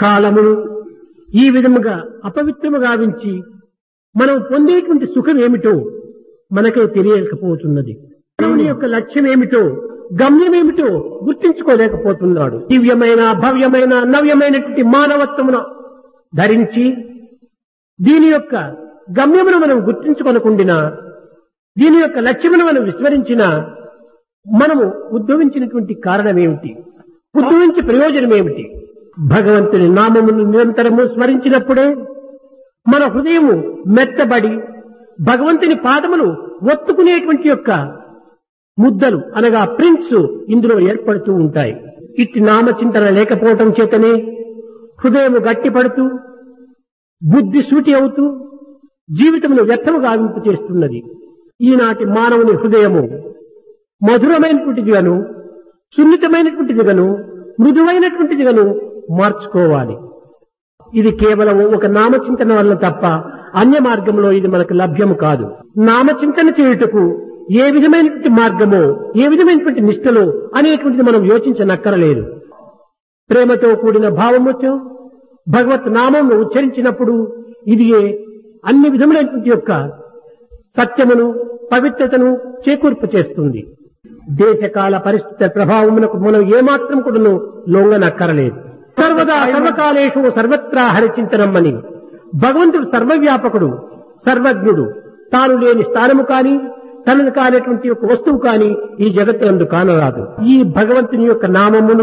కాలమును ఈ విధముగా అపవిత్రము గావించి మనం పొందేటువంటి సుఖం ఏమిటో మనకే తెలియకపోతున్నది దేవుని యొక్క లక్ష్యం ఏమిటో గమ్యం ఏమిటో గుర్తించుకోలేకపోతున్నాడు దివ్యమైన భవ్యమైన నవ్యమైనటువంటి మానవత్వమును ధరించి దీని యొక్క గమ్యమును మనం గుర్తించుకొనకుండినా దీని యొక్క లక్ష్యమును మనం విస్మరించిన మనము ఉద్భవించినటువంటి కారణం ఏమిటి ఉద్భవించే ప్రయోజనం ఏమిటి భగవంతుని నామమును నిరంతరము స్మరించినప్పుడే మన హృదయము మెత్తబడి భగవంతుని పాదములు ఒత్తుకునేటువంటి యొక్క ముద్దలు అనగా ప్రింట్స్ ఇందులో ఏర్పడుతూ ఉంటాయి ఇట్టి నామచింతన లేకపోవటం చేతనే హృదయము గట్టిపడుతూ బుద్ధి సూటి అవుతూ జీవితమును వ్యర్థము గావింపు చేస్తున్నది ఈనాటి మానవుని హృదయము మధురమైనటువంటిదిగాను సున్నితమైనటువంటిదిగాను మృదువైనటువంటిదిగాను మార్చుకోవాలి ఇది కేవలం ఒక నామచింతన వల్ల తప్ప అన్య మార్గంలో ఇది మనకు లభ్యము కాదు నామచింతన చేయుటకు ఏ విధమైనటువంటి మార్గమో ఏ విధమైనటువంటి నిష్టలో అనేటువంటిది మనం యోచించనక్కరలేదు ప్రేమతో కూడిన భావముతో భగవత్ నామంను ఉచ్చరించినప్పుడు ఇది అన్ని విధములైనటువంటి యొక్క సత్యమును పవిత్రతను చేకూర్పు చేస్తుంది దేశకాల పరిస్థితుల ప్రభావమునకు మనం ఏమాత్రం కూడాను లొంగనక్కరలేదు సర్వదా సర్వకాలేషు సర్వత్రా హరిచింతనమ్మని భగవంతుడు సర్వవ్యాపకుడు సర్వజ్ఞుడు తాను లేని స్థానము కాని తనను కానటువంటి ఒక వస్తువు కాని ఈ జగత్తునందు కానరాదు ఈ భగవంతుని యొక్క నామమును